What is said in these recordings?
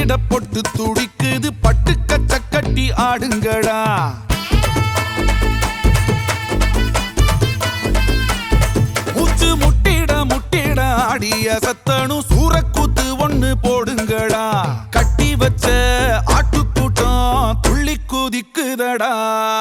கட்டிட பொட்டு துடிக்குது பட்டு கச்ச கட்டி ஆடுங்கடா மூச்சு முட்டிட முட்டிட ஆடிய சத்தனும் சூரக்கூத்து ஒண்ணு போடுங்கடா கட்டி வச்ச ஆட்டுக்கூட்டம் துள்ளி குதிக்குதடா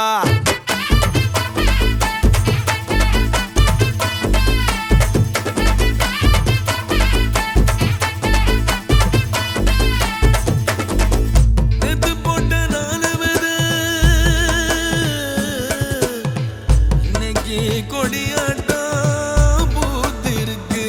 நேத்து போட்ட நாலு வித இன்னைக்கு கொடியாட்டம் பூத்திருக்கு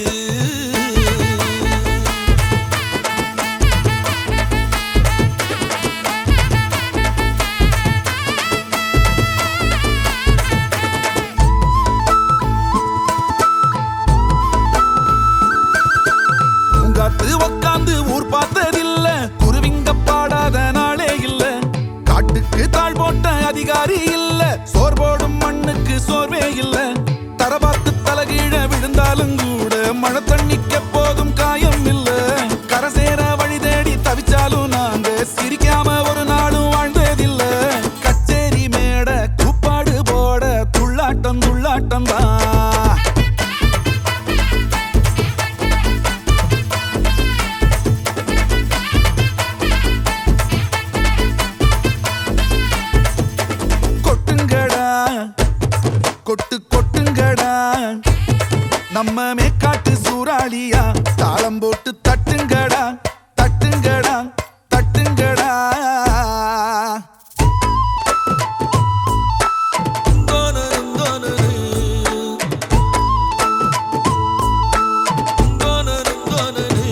உங்காத்து உக்காந்து ஊர் பார்த்ததில்ல குருவிங்க பாடாத நாளே இல்ல காட்டுக்கு தாழ் போட்ட அதிகாரி இல்ல சோர் போடும் மண்ணுக்கு சோர்வே இல்ல தரபாத்து தலகீழ விழுந்தாலும் கூட மழை தண்ணிக்க போதும் காயம் இல்ல கரசேர வழி தேடி தவிச்சாலும் நாங்க சிரிக்காம ஒரு நாளும் வாழ்ந்ததில்ல கச்சேரி மேட கூப்பாடு போட துள்ளாட்டம் துள்ளாட்டம் தான் கொட்டுங்கடா கொட்டு கொட்டுங்கடா நம்ம மேக்காட்டு சூறாளியா தாளம் போட்டு தட்டுங்கடா தட்டுங்கடா தட்டுங்கடா கோனரும் கோனரு கோனரும் கோனரு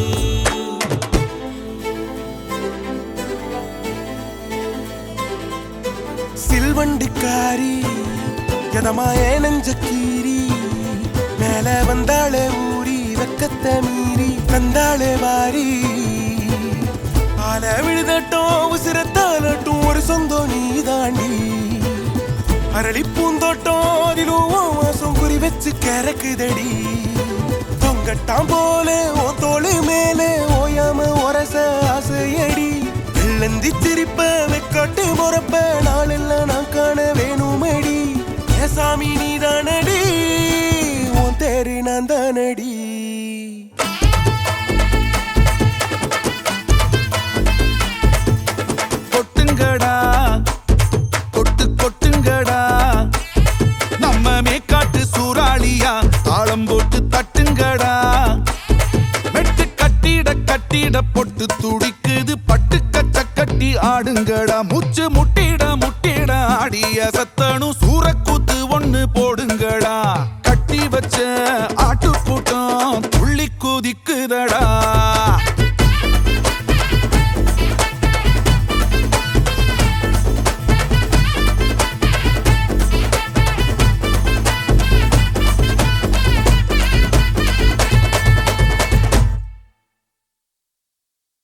சில்வண்டிக்காரி எதமாயே நெஞ்ச கீரி மேல வந்தாளே ஊரி வெக்கத்தை மீறி தந்தாளே வாரி ஆல விழுதட்டும் உசிரத்தாலட்டும் ஒரு சொந்தம் நீ தாண்டி அரளி பூந்தோட்டம் அதிலும் உன் வாசம் குறி வச்சு கிறக்குதடி தொங்கட்டாம் போல ஓ தோளு மேலே ஓயாம ஒரச ஆசையடி வெள்ளந்தி சிரிப்ப வெக்காட்டு முறப்ப நாளெல்லாம் நான் காண வேணுமடி ஏ சாமி நீ தானடி உன் தேரு நான் தானடி கொட்டுங்கடா கொட்டு கொட்டுங்கடா நம்ம மேக்காட்டு சூறாளியா தாளம் போட்டு தட்டுங்கடா வெட்டு கட்டிட கட்டிட பொட்டு துடிக்குது பட்டு கச்ச கட்டி ஆடுங்கடா மூச்சு முட்டிட முட்டிட ஆடிய சத்தனும் சூரக்கூத்து ஒண்ணு போடுங்கடா கட்டி வச்ச ஆட்டுக்கூட்ட